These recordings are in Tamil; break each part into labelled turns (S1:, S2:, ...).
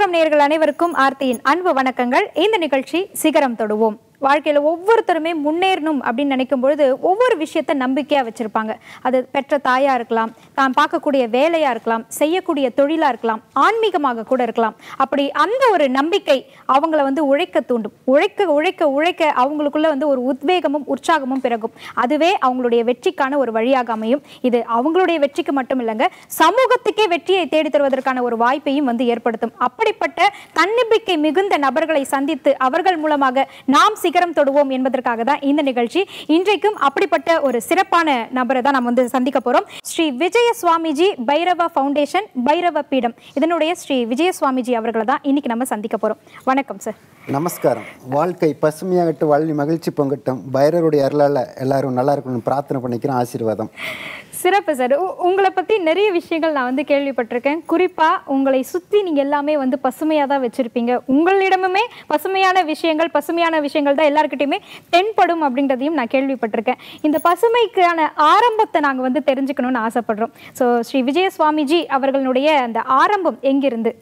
S1: சண்முகம் நேயர்கள் அனைவருக்கும் ஆர்த்தியின் அன்பு வணக்கங்கள் இந்த நிகழ்ச்சி சிகரம் தொடுவோம் வாழ்க்கையில ஒவ்வொருத்தருமே முன்னேறணும் அப்படின்னு நினைக்கும் பொழுது ஒவ்வொரு விஷயத்த நம்பிக்கையா வச்சிருப்பாங்க அது பெற்ற தாயா இருக்கலாம் தான் பார்க்கக்கூடிய வேலையா இருக்கலாம் செய்யக்கூடிய தொழிலா இருக்கலாம் ஆன்மீகமாக கூட இருக்கலாம் அப்படி அந்த ஒரு நம்பிக்கை அவங்கள வந்து உழைக்க தூண்டும் உழைக்க உழைக்க உழைக்க அவங்களுக்குள்ள வந்து ஒரு உத்வேகமும் உற்சாகமும் பிறகும் அதுவே அவங்களுடைய வெற்றிக்கான ஒரு வழியாக அமையும் இது அவங்களுடைய வெற்றிக்கு மட்டும் இல்லைங்க சமூகத்துக்கே வெற்றியை தேடி தருவதற்கான ஒரு வாய்ப்பையும் வந்து ஏற்படுத்தும் அப்படிப்பட்ட தன்னம்பிக்கை மிகுந்த நபர்களை சந்தித்து அவர்கள் மூலமாக நாம் சிகரம் தொடுவோம் என்பதற்காக தான் இந்த நிகழ்ச்சி இன்றைக்கும் அப்படிப்பட்ட ஒரு சிறப்பான நபரை தான் நம்ம வந்து சந்திக்க போறோம் ஸ்ரீ விஜய சுவாமிஜி பைரவ ஃபவுண்டேஷன் பைரவ பீடம் இதனுடைய ஸ்ரீ விஜய சுவாமிஜி அவர்களை தான் இன்னைக்கு நம்ம சந்திக்க போறோம் வணக்கம் சார்
S2: நமஸ்காரம் வாழ்க்கை பசுமையாகட்டும் வாழ்வி மகிழ்ச்சி பொங்கட்டும் பைரவருடைய அருளால் எல்லாரும் நல்லா இருக்கணும்னு பிரார்த்தனை பண்ணிக்கிறேன் ஆசீர்வாதம்
S1: சிறப்பு சார் உ- உங்களை பத்தி நிறைய விஷயங்கள் நான் வந்து கேள்விப்பட்டிருக்கேன் குறிப்பா உங்களை சுத்தி நீங்க எல்லாமே வந்து பசுமையா தான் வச்சிருப்பீங்க உங்களிடமுமே பசுமையான விஷயங்கள் பசுமையான விஷயங்கள் தான் எல்லாருக்கிட்டையுமே தென்படும் அப்படின்றதையும் நான் கேள்விப்பட்டிருக்கேன் இந்த பசுமைக்கான ஆரம்பத்தை நாங்க வந்து தெரிஞ்சுக்கணும்னு ஆசைப்படுறோம் ஸோ ஸ்ரீ விஜய சுவாமிஜி அவர்களுடைய அந்த ஆரம்பம் எங்கிருந்து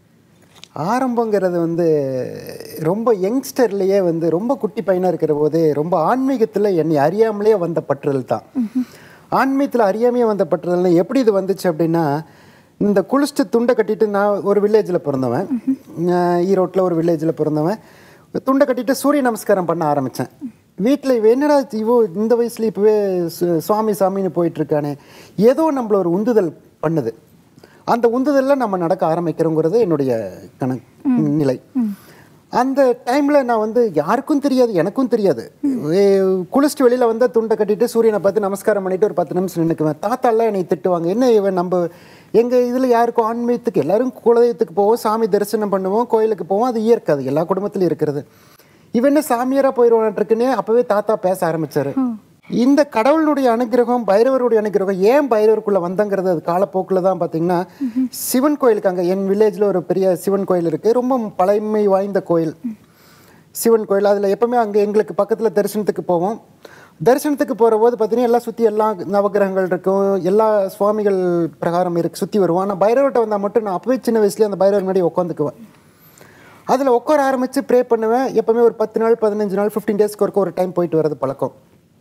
S2: ஆரம்பங்கிறது வந்து ரொம்ப யங்ஸ்டர்லேயே வந்து ரொம்ப குட்டி பையனாக இருக்கிற போதே ரொம்ப ஆன்மீகத்தில் என்னை அறியாமலே வந்த பற்றுதல் தான் ஆன்மீகத்தில் அறியாமையே வந்த பற்றுதல்னா எப்படி இது வந்துச்சு அப்படின்னா இந்த குளிச்சுட்டு துண்டை கட்டிட்டு நான் ஒரு வில்லேஜில் பிறந்தவன் ஈரோட்டில் ஒரு வில்லேஜில் பிறந்தவன் துண்டை கட்டிட்டு சூரிய நமஸ்காரம் பண்ண ஆரம்பித்தேன் வீட்டில் இவ என்னடா இவோ இந்த வயசுல இப்போவே சு- சுவாமி சாமின்னு போயிட்டு இருக்கானே ஏதோ நம்மள ஒரு உந்துதல் பண்ணுது அந்த உந்துதலில் நம்ம நடக்க ஆரம்பிக்கிறோங்கிறது என்னுடைய கணக்கு நிலை அந்த டைமில் நான் வந்து யாருக்கும் தெரியாது எனக்கும் தெரியாது ஏ, குளிச்சுட்டு வெளியில் வந்து துண்டை கட்டிட்டு சூரியனை பார்த்து நமஸ்காரம் பண்ணிட்டு ஒரு பத்து நிமிஷம் நின்றுக்குவேன் தாத்தாலாம் என்னை திட்டுவாங்க என்ன இவன் நம்ம எங்கள் இதில் யாருக்கும் ஆன்மீகத்துக்கு எல்லாரும் குலதெய்வத்துக்கு போவோம் சாமி தரிசனம் பண்ணுவோம் கோயிலுக்கு போவோம் அது இயற்கை அது எல்லா குடும்பத்திலும் இருக்கிறது இவன் என்ன சாமியாரா போயிடுவான்ட்டுருக்குன்னே அப்பவே தாத்தா பேச ஆரம்பிச்சாரு இந்த கடவுளுடைய அனுகிரகம் பைரவருடைய அனுகிரகம் ஏன் பைரவருக்குள்ள வந்தங்கிறது அது காலப்போக்கில் தான் பார்த்தீங்கன்னா சிவன் கோயிலுக்கு அங்கே என் வில்லேஜில் ஒரு பெரிய சிவன் கோயில் இருக்கு ரொம்ப பழமை வாய்ந்த கோயில் சிவன் கோயில் அதில் எப்பவுமே அங்கே எங்களுக்கு பக்கத்தில் தரிசனத்துக்கு போவோம் தரிசனத்துக்கு போகிற போது பார்த்தீங்கன்னா எல்லாம் சுற்றி எல்லா நவகிரகங்கள் இருக்கும் எல்லா சுவாமிகள் பிரகாரம் இருக்கு சுற்றி வருவோம் ஆனால் பைரவர்கிட்ட வந்தால் மட்டும் நான் அப்பவே சின்ன வயசுலேயே அந்த பைரவர் முன்னாடி உட்காந்துக்குவேன் அதில் உட்கார ஆரம்பித்து ப்ரே பண்ணுவேன் எப்பவுமே ஒரு பத்து நாள் பதினஞ்சு நாள் ஃபிஃப்டீன் டேஸ்க்கு ஒருக்க ஒரு டைம் போயிட்டு வர்றது பழக்கம்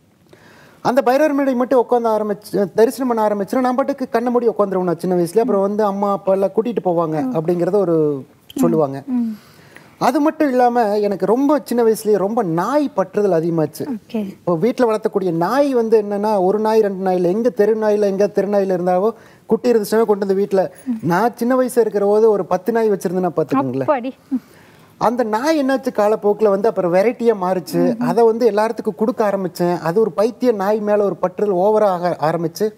S2: அந்த பைரவர் மேடை மட்டும் உட்காந்து ஆரம்பிச்சு தரிசனம் பண்ண ஆரம்பிச்சுன்னா நான் பாட்டுக்கு கண்ணை மூடி உட்காந்துருவேன் நான் சின்ன வயசுல அப்புறம் வந்து அம்மா அப்பா எல்லாம் கூட்டிட்டு போவாங்க அப்படிங்கிறத ஒரு சொல்லுவாங்க அது மட்டும் இல்லாம எனக்கு ரொம்ப சின்ன வயசுலயே ரொம்ப நாய் பற்றுதல் அதிகமாச்சு
S1: ஓகே
S2: இப்போ வீட்டில் வளர்த்தக்கூடிய நாய் வந்து என்னன்னா ஒரு நாய் ரெண்டு நாயில் எங்கே தெரு நாயில் எங்கே தெரு நாயில் இருந்தாவோ குட்டி இருந்துச்சுன்னா கொண்டு வந்து வீட்டில் நான் சின்ன வயசு இருக்கிற போது ஒரு பத்து நாய் வச்சிருந்தேன்னா பார்த்துக்கோங்களேன்
S1: அப்பாடி
S2: அந்த நாய் என்னாச்சு காலப்போக்கில் வந்து அப்புறம் வெரைட்டியாக மாறுச்சு அதை வந்து எல்லாத்துக்கும் கொடுக்க ஆரம்பித்தேன் அது ஒரு பைத்திய நாய் மேலே ஒரு பற்றுதல் ஓவராக ஆக ஆரம்பிச்சு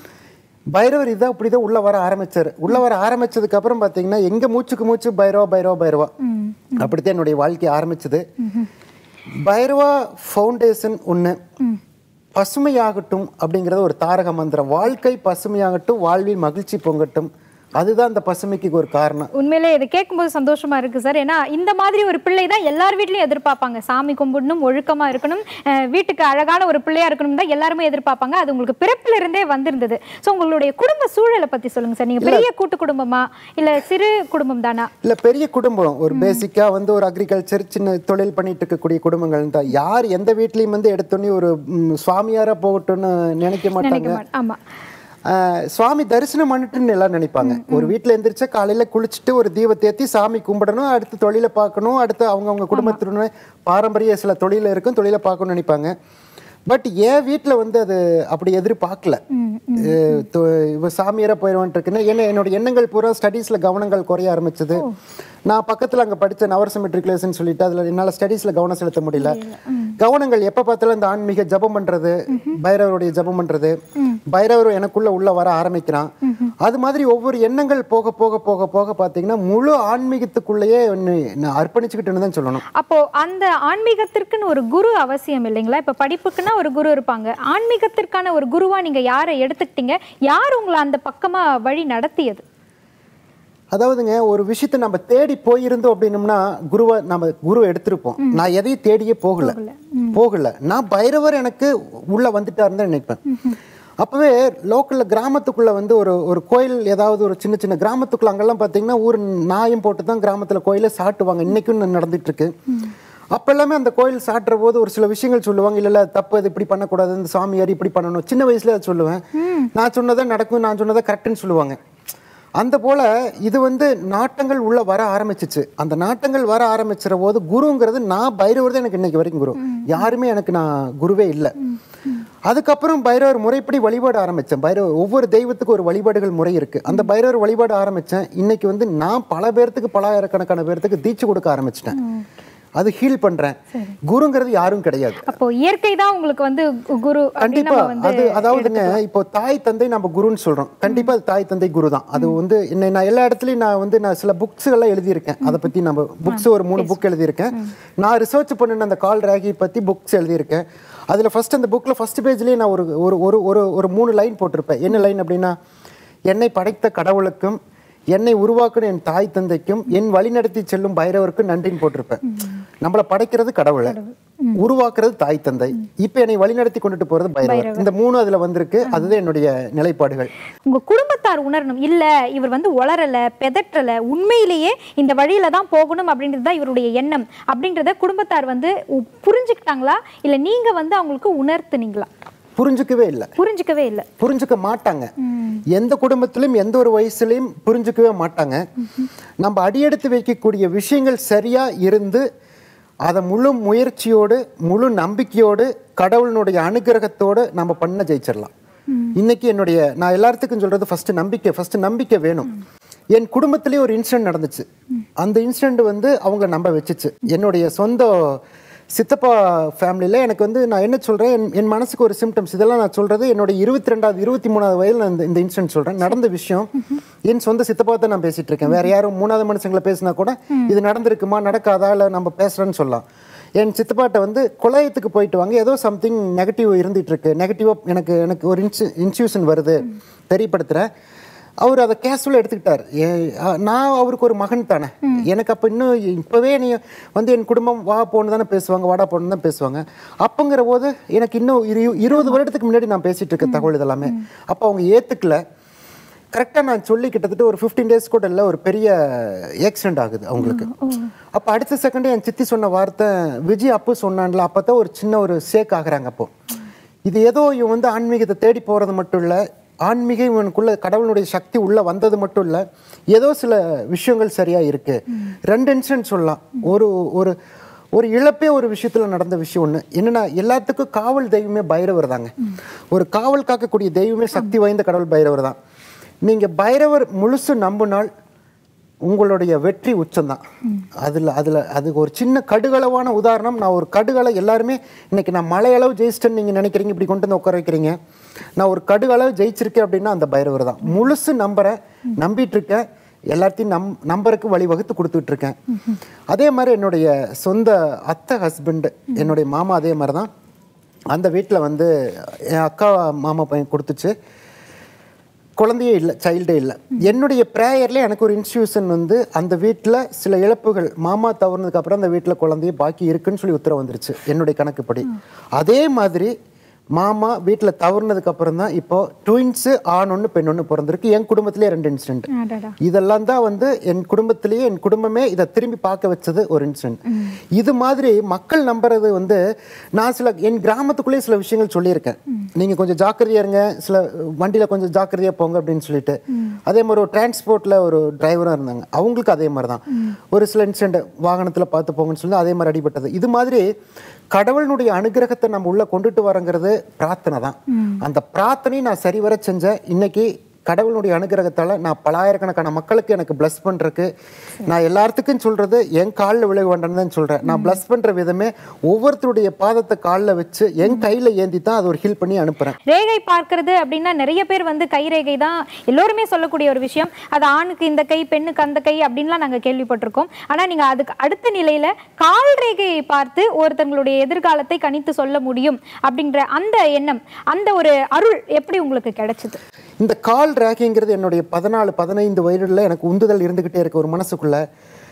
S2: பைரவர் இதான் அப்படிதான் உள்ள வர ஆரம்பிச்சாரு உள்ள வர ஆரம்பிச்சதுக்கு அப்புறம் பார்த்தீங்கன்னா எங்க மூச்சுக்கு மூச்சு பைரவா பைரவா பைரவா அப்படித்தான் என்னுடைய வாழ்க்கை ஆரம்பிச்சது பைரவா ஃபவுண்டேஷன் ஒன்று பசுமையாகட்டும் அப்படிங்கிறது ஒரு தாரக மந்திரம் வாழ்க்கை பசுமையாகட்டும் வாழ்வில் மகிழ்ச்சி பொங்கட்டும் அதுதான் அந்த பசுமைக்கு ஒரு காரணம்
S1: உண்மையிலே இது கேட்கும்போது சந்தோஷமா இருக்கு சார் ஏன்னா இந்த மாதிரி ஒரு பிள்ளை தான் எல்லார் வீட்லயும் எதிர்பார்ப்பாங்க சாமி கும்பிடணும் ஒழுக்கமா இருக்கணும் அஹ் வீட்டுக்கு அழகான ஒரு பிள்ளையா இருக்கணும் தான் எல்லாருமே எதிர்பார்ப்பாங்க அது உங்களுக்கு பிறப்பில இருந்தே வந்திருந்தது ஸோ உங்களுடைய குடும்ப சூழலை பத்தி சொல்லுங்க சார் நீங்க பெரிய கூட்டு குடும்பமா இல்ல சிறு குடும்பம் தானா
S2: இல்ல பெரிய குடும்பம் ஒரு பேசிக்கா வந்து ஒரு அக்ரிகல்ச்சர் சின்ன தொழில் பண்ணிட்டு இருக்கக்கூடிய குடும்பங்கள் தான் யார் எந்த வீட்லயும் வந்து எடுத்தோடனே ஒரு ம், சுவாமியாரா போகட்டும்னு நினைக்க
S1: நினைக்க
S2: மாட்டாங்க
S1: மாட்டேன் ஆமா
S2: ஆஹ், சுவாமி தரிசனம் பண்ணிட்டுன்னு எல்லாம் நினைப்பாங்க ஒரு வீட்ல எந்திரிச்சா காலையில குளிச்சுட்டு ஒரு தீபத்தை ஏத்தி சாமி கும்பிடணும் அடுத்து தொழிலை பார்க்கணும் அடுத்து அவங்கவங்க குடும்பத்தினுடைய பாரம்பரிய சில தொழில இருக்கும் தொழிலை பார்க்கணும்னு நினைப்பாங்க பட் என் வீட்டில் வந்து அது அப்படி எதிர்பார்க்கல அஹ் தொ- இவ சாமியாரா போயிடுவான்ட்டு இருக்குன்னா ஏன்னா என்னோட எண்ணங்கள் பூரா ஸ்டடீஸ்ல கவனங்கள் குறைய ஆரம்பிச்சது நான் பக்கத்துல அங்க படிச்ச நவரச மெட்ரிகுலேஷன் சொல்லிட்டு அதுல என்னால ஸ்டடீஸ்ல கவனம் செலுத்த முடியல கவனங்கள் எப்ப பார்த்தாலும் இந்த ஆன்மீக ஜபம் பண்றது பைரவருடைய ஜபம் பண்றது பைரவர் எனக்குள்ள உள்ள வர ஆரம்பிக்கிறான் அது மாதிரி ஒவ்வொரு எண்ணங்கள் போக போக போக போக பாத்தீங்கன்னா முழு ஆன்மீகத்துக்குள்ளேயே என்னை நான் அர்ப்பணிச்சுக்கிட்டேன்னு தான் சொல்லணும்
S1: அப்போ அந்த ஆன்மீகத்திற்குன்னு ஒரு குரு அவசியம் இல்லைங்களா இப்ப படிப்புக்குன்னா ஒரு குரு இருப்பாங்க ஆன்மீகத்திற்கான ஒரு குருவா நீங்க யாரை எடுத்துக்கிட்டீங்க யார் உங்களை அந்த பக்கமா வழி நடத்தியது
S2: அதாவதுங்க ஒரு விஷயத்தை நம்ம தேடி போயிருந்தோம் அப்படின்னம்னா குருவை நம்ம குரு எடுத்திருப்போம் நான் எதையும் தேடியே போகல போகல நான் பைரவர் எனக்கு உள்ள வந்துட்டாருன்னு தான் நினைப்பேன் அப்போவே லோக்கலில் கிராமத்துக்குள்ளே வந்து ஒரு ஒரு கோயில் ஏதாவது ஒரு சின்ன சின்ன கிராமத்துக்குள்ள அங்கெல்லாம் பார்த்தீங்கன்னா ஊர் நாயம் போட்டு தான் கிராமத்தில் கோயிலை சாட்டுவாங்க இன்றைக்கும் நடந்துட்டு இருக்கு அப்போ எல்லாமே அந்த கோயில் சாட்டுற போது ஒரு சில விஷயங்கள் சொல்லுவாங்க இல்லை இல்லை தப்பு அது இப்படி பண்ணக்கூடாது இந்த சாமியார் இப்படி பண்ணணும் சின்ன வயசுல அதை சொல்லுவேன் நான் சொன்னதை நடக்கும் நான் சொன்னதை கரெக்டுன்னு சொல்லுவாங்க அந்த போல இது வந்து நாட்டங்கள் உள்ள வர ஆரம்பிச்சிச்சு அந்த நாட்டங்கள் வர ஆரம்பிச்சிற போது குருங்கிறது நான் பைரவர் தான் எனக்கு இன்னைக்கு வரைக்கும் குரு யாருமே எனக்கு நான் குருவே இல்லை அதுக்கப்புறம் பைரவர் முறைப்படி வழிபாடு ஆரம்பித்தேன் பைரவர் ஒவ்வொரு தெய்வத்துக்கும் ஒரு வழிபாடுகள் முறை இருக்கு அந்த பைரவர் வழிபாடு ஆரம்பித்தேன் இன்னைக்கு வந்து நான் பல பேர்த்துக்கு பலாயிரக்கணக்கான பேர்த்துக்கு தீட்சை கொடுக்க ஆரம்பிச்சிட்டேன் அது ஹீல் பண்றேன் குருங்கிறது யாரும் கிடையாது
S1: அப்போ இயற்கை தான் உங்களுக்கு வந்து கு- குரு அப்படின்னு
S2: கண்டிப்பா
S1: நம்ம வந்து
S2: அது அதாவதுங்க இப்போ தாய் தந்தை நம்ம குருன்னு சொல்றோம் கண்டிப்பா அது தாய் தந்தை குரு தான் அது வந்து என்ன நான் எல்லா இடத்துலயும் நான் வந்து நான் சில புக்ஸ் எல்லாம் எழுதியிருக்கேன் அதை பத்தி நம்ம புக்ஸ் ஒரு மூணு புக் எழுதியிருக்கேன் நான் ரிசர்ச் பண்ணின அந்த கால் ராகி பத்தி புக்ஸ் எழுதியிருக்கேன் அதுல ஃபர்ஸ்ட் அந்த புக்ல ஃபர்ஸ்ட் பேஜ்லயே நான் ஒரு ஒரு ஒரு ஒரு ஒரு மூணு லைன் போட்டிருப்பேன் என்ன லைன் அப்படின்னா என்னை படைத்த கடவுளுக்கும் என்னை உருவாக்குன என் தாய் தந்தைக்கும் என் வழிநடத்தி செல்லும் பைரவருக்கும் நன்றின்னு போட்டிருப்பேன் நம்மளை படைக்கிறது கடவுளை உருவாக்குறது தாய் தந்தை இப்போ என்னை வழிநடத்தி கொண்டுட்டு போறது பைரவர் இந்த மூணு அதுல வந்திருக்கு அதுதான் என்னுடைய நிலைப்பாடுகள்
S1: உங்க குடும்பத்தார் உணரணும் இல்ல இவர் வந்து உளரல பெதற்றல உண்மையிலேயே இந்த வழியில தான் போகணும் அப்படின்றது தான் இவருடைய எண்ணம் அப்படின்றத குடும்பத்தார் வந்து உ- புரிஞ்சுக்கிட்டாங்களா இல்ல நீங்க வந்து அவங்களுக்கு உணர்த்துனீங்களா
S2: புரிஞ்சுக்கவே இல்லை
S1: புரிஞ்சுக்கவே இல்ல
S2: புரிஞ்சுக்க மாட்டாங்க எந்த குடும்பத்திலும் எந்த ஒரு வயசுலையும் புரிஞ்சுக்கவே மாட்டாங்க நம்ம அடியெடுத்து வைக்கக்கூடிய விஷயங்கள் சரியா இருந்து அதை முழு முயற்சியோடு முழு நம்பிக்கையோடு கடவுளினுடைய அனுகிரகத்தோடு நம்ம பண்ண ஜெயிச்சிடலாம் இன்னைக்கு என்னுடைய நான் எல்லாத்துக்கும் சொல்றது ஃபர்ஸ்ட் நம்பிக்கை ஃபர்ஸ்ட் நம்பிக்கை வேணும் என் குடும்பத்திலேயே ஒரு இன்சிடென்ட் நடந்துச்சு அந்த இன்சிடென்ட் வந்து அவங்க நம்ப வச்சுச்சு என்னுடைய சொந்த சித்தப்பா ஃபேமிலியில் எனக்கு வந்து நான் என்ன சொல்கிறேன் என் என் மனசுக்கு ஒரு சிம்டம்ஸ் இதெல்லாம் நான் சொல்கிறது என்னோட இருபத்தி ரெண்டாவது இருபத்தி மூணாவது வயதில் நான் இந்த இந்த இன்சிடென்ட் சொல்கிறேன் நடந்த விஷயம் என் சொந்த சித்தப்பா தான் நான் பேசிகிட்டு இருக்கேன் வேறு யாரும் மூணாவது மனுஷங்களை பேசினா கூட இது நடந்திருக்குமா நடக்காதா இல்லை நம்ம பேசுகிறேன்னு சொல்லலாம் என் சித்தப்பாட்ட வந்து குழாயத்துக்கு போயிட்டு வாங்க ஏதோ சம்திங் நெகட்டிவ் இருந்துட்டு இருக்கு நெகட்டிவாக எனக்கு எனக்கு ஒரு இன்சு இன்ஸ்டியூஷன் வருது தெரியப்படுத்துகிறேன் அவர் அதை கேஷுவலாக எடுத்துக்கிட்டார் ஏ- அ, நான் அவருக்கு ஒரு மகன் தானே எனக்கு அப்போ இன்னும் இப்போவே நீ வந்து என் குடும்பம் வா போன்னு தானே பேசுவாங்க வாடா போன்னு தான் பேசுவாங்க அப்போங்கிற போது எனக்கு இன்னும் இரு இருபது வருடத்துக்கு முன்னாடி நான் பேசிட்டு இருக்க தகவல் இதெல்லாமே அப்போ அவங்க ஏற்றுக்கல கரெக்டாக நான் சொல்லி கிட்டத்தட்ட ஒரு ஃபிஃப்டீன் டேஸ் கூட இல்லை ஒரு பெரிய ஆக்சிடென்ட் ஆகுது அவங்களுக்கு அப்போ அடுத்த செகண்டே என் சித்தி சொன்ன வார்த்தை விஜய் அப்பு சொன்னான்ல அப்போ தான் ஒரு சின்ன ஒரு சேக் ஆகுறாங்க அப்போ இது ஏதோ இவன் வந்து ஆன்மீகத்தை தேடி போகிறது மட்டும் இல்லை ஆன்மீகம் இவனுக்குள்ள கடவுளுடைய சக்தி உள்ள வந்தது மட்டும் இல்லை ஏதோ சில விஷயங்கள் சரியா இருக்கு ரெண்டு இன்சிடென்ட் சொல்லலாம் ஒரு ஒரு ஒரு இழப்பே ஒரு விஷயத்துல நடந்த விஷயம் ஒண்ணு என்னன்னா எல்லாத்துக்கும் காவல் தெய்வமே பைரவர் தாங்க ஒரு காவல் காக்கக்கூடிய தெய்வமே சக்தி வாய்ந்த கடவுள் பைரவர் தான் நீங்க பைரவர் முழுசு நம்பினால் உங்களுடைய வெற்றி உச்சம்தான் அதில் அதில் அதுக்கு ஒரு சின்ன கடுகளவான உதாரணம் நான் ஒரு கடுகளை எல்லாருமே இன்னைக்கு நான் மலையளவு ஜெயிச்சிட்டேன்னு நீங்கள் நினைக்கிறீங்க இப்படி கொண்டு வந்து உட்கார வைக்கிறீங்க நான் ஒரு கடுகளவு ஜெயிச்சிருக்கேன் அப்படின்னா அந்த பைரவர் தான் முழுசு நம்புறேன் நம்பிட்டு இருக்கேன் எல்லாத்தையும் நம் நம்பருக்கு வழிவகுத்து கொடுத்துட்டு இருக்கேன் அதே மாதிரி என்னுடைய சொந்த அத்தை ஹஸ்பண்ட் என்னுடைய மாமா அதே மாதிரி தான் அந்த வீட்டில் வந்து என் அக்கா மாமா பையன் கொடுத்துச்சு குழந்தையே இல்லை சைல்டே இல்லை என்னுடைய ப்ரேயரில் எனக்கு ஒரு இன்ஸ்டியூஷன் வந்து அந்த வீட்டில் சில இழப்புகள் மாமா தவறுனதுக்கு அப்புறம் அந்த வீட்டில் குழந்தைய பாக்கி இருக்குன்னு சொல்லி உத்தரவு வந்துருச்சு என்னுடைய கணக்குப்படி அதே மாதிரி மாமா வீட்டில் தவறுனதுக்கு அப்புறம் தான் இப்போ ட்வின்ஸு ஆண் ஒன்று பெண் ஒன்று பிறந்திருக்கு என் குடும்பத்திலே ரெண்டு இன்சிடென்ட்
S1: அடடா.
S2: இதெல்லாம் தான் வந்து என் குடும்பத்திலேயே என் குடும்பமே இதை திரும்பி பார்க்க வச்சது ஒரு இன்சிடென்ட் இது மாதிரி மக்கள் நம்புறது வந்து நான் சில என் கிராமத்துக்குள்ளேயே சில விஷயங்கள் சொல்லியிருக்கேன் நீங்க கொஞ்சம் ஜாக்கிரதையா இருங்க சில வண்டியில கொஞ்சம் ஜாக்கிரதையா போங்க அப்படின்னு சொல்லிட்டு அதே மாதிரி ஒரு டிரான்ஸ்போர்ட்ல ஒரு டிரைவராக இருந்தாங்க அவங்களுக்கு அதே மாதிரி தான் ஒரு சில இன்சிடென்ட் வாகனத்துல பார்த்து போங்கன்னு சொல்லி அதே மாதிரி அடிபட்டது இது மாதிரி கடவுளினுடைய அனுகிரகத்தை நம்ம உள்ள கொண்டுட்டு வரங்கிறது பிரார்த்தனை தான் அந்த பிரார்த்தனையை நான் சரிவர செஞ்சேன் இன்னைக்கு கடவுளுடைய அனுகிரகத்தால நான் பலாயிரக்கணக்கான மக்களுக்கு எனக்கு பிளஸ் பண்றதுக்கு நான் எல்லாத்துக்கும் சொல்றது என் காலில் விளைவு வேண்டாம்னு தான் சொல்றேன் நான் பிளஸ் பண்ற விதமே ஒவ்வொருத்தருடைய பாதத்தை காலில் வச்சு என் கையில ஏந்தி தான் அதை ஒரு ஹீல் பண்ணி அனுப்புறேன்
S1: ரேகை பார்க்கிறது அப்படின்னா நிறைய பேர் வந்து கை ரேகை தான் எல்லோருமே சொல்லக்கூடிய ஒரு விஷயம் அது ஆணுக்கு இந்த கை பெண்ணுக்கு அந்த கை அப்படின்லாம் நாங்க கேள்விப்பட்டிருக்கோம் ஆனா நீங்க அதுக்கு அடுத்த நிலையில கால் ரேகையை பார்த்து ஒருத்தங்களுடைய எதிர்காலத்தை கணித்து சொல்ல முடியும் அப்படின்ற அந்த எண்ணம் அந்த ஒரு அருள் எப்படி உங்களுக்கு கிடைச்சது
S2: இந்த கால் ரேகிங்கிறது என்னுடைய பதினாலு பதினைந்து வயதுல எனக்கு உந்துதல் இருந்துகிட்டே இருக்கு ஒரு மனசுக்குள்ள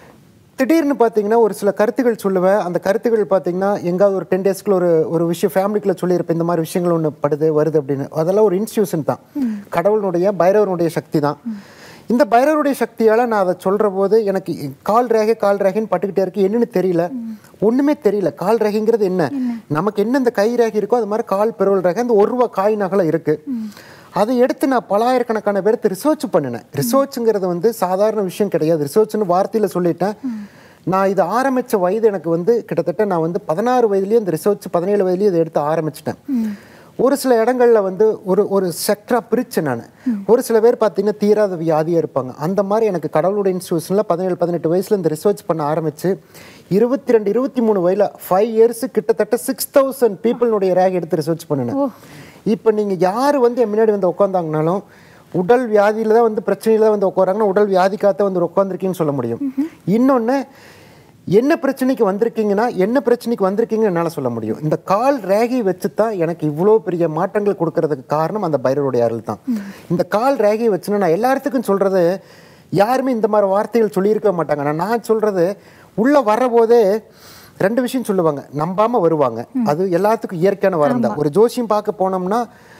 S2: திடீர்னு பார்த்தீங்கன்னா ஒரு சில கருத்துக்கள் சொல்லுவேன் அந்த கருத்துக்கள் பார்த்தீங்கன்னா எங்காவது ஒரு டென் டேஸ்க்குள்ள ஒரு ஒரு விஷயம் ஃபேமிலிக்குள்ள சொல்லியிருப்பேன் இந்த மாதிரி விஷயங்கள் ஒன்று படுது வருது அப்படின்னு அதெல்லாம் ஒரு இன்ஸ்டியூஷன் தான் கடவுளுடைய பைரவனுடைய சக்தி தான் இந்த பைரவருடைய சக்தியால் நான் அதை சொல்கிற போது எனக்கு கால் ரேகை கால் ரேகைன்னு பட்டுக்கிட்டே இருக்கு என்னன்னு தெரியல ஒன்றுமே தெரியல கால் ரேகைங்கிறது என்ன நமக்கு என்ன இந்த கை ரேகை இருக்கோ அது மாதிரி கால் பெருவல் ரேகை அந்த ஒரு ரூபா காய் நகலை இருக்கு அதை எடுத்து நான் பலாயிரக்கணக்கான பேருக்கு ரிசர்ச் பண்ணினேன் ரிசர்ச்சுங்கிறது வந்து சாதாரண விஷயம் கிடையாது ரிசர்ச்னு வார்த்தையில் சொல்லிட்டேன் நான் இது ஆரம்பித்த வயது எனக்கு வந்து கிட்டத்தட்ட நான் வந்து பதினாறு வயதுலேயே இந்த ரிசர்ச் பதினேழு வயதுலேயே இதை எடுத்து ஆரம்பிச்சிட்டேன் ஒரு சில இடங்கள்ல வந்து ஒரு ஒரு செக்டராக பிரிச்சேன் நான் ஒரு சில பேர் பார்த்தீங்கன்னா தீராத வியாதியாக இருப்பாங்க அந்த மாதிரி எனக்கு கடவுளுடைய இன்ஸ்டியூஷனில் பதினேழு பதினெட்டு வயசுல இந்த ரிசர்ச் பண்ண ஆரம்பிச்சு இருபத்தி ரெண்டு இருபத்தி மூணு வயதில் ஃபைவ் இயர்ஸ் கிட்டத்தட்ட சிக்ஸ் தௌசண்ட் பீப்புளுடைய ரேக் எடுத்து ரிசர்ச் பண்ணினேன் இப்போ நீங்கள் யார் வந்து என் முன்னாடி வந்து உட்காந்தாங்கனாலும் உடல் வியாதியில தான் வந்து பிரச்சனையில தான் வந்து உட்காராங்கன்னா உடல் வியாதிக்காக வந்து உட்காந்துருக்கீங்கன்னு சொல்ல முடியும் இன்னொன்று என்ன பிரச்சனைக்கு வந்திருக்கீங்கன்னா என்ன பிரச்சனைக்கு வந்திருக்கீங்கன்னு என்னால் சொல்ல முடியும் இந்த கால் ரேகை வச்சு தான் எனக்கு இவ்வளோ பெரிய மாற்றங்கள் கொடுக்கறதுக்கு காரணம் அந்த பைரவருடைய அருள் தான் இந்த கால் ரேகை வச்சுன்னா நான் எல்லாத்துக்கும் சொல்றது யாருமே இந்த மாதிரி வார்த்தைகள் சொல்லியிருக்க மாட்டாங்க நான் நான் சொல்றது உள்ள வரபோதே ரெண்டு விஷயம் சொல்லுவாங்க நம்பாம வருவாங்க அது எல்லாத்துக்கும் இயற்கையான வரம் தான் ஒரு ஜோசியம் பார்க்க போனோம்னா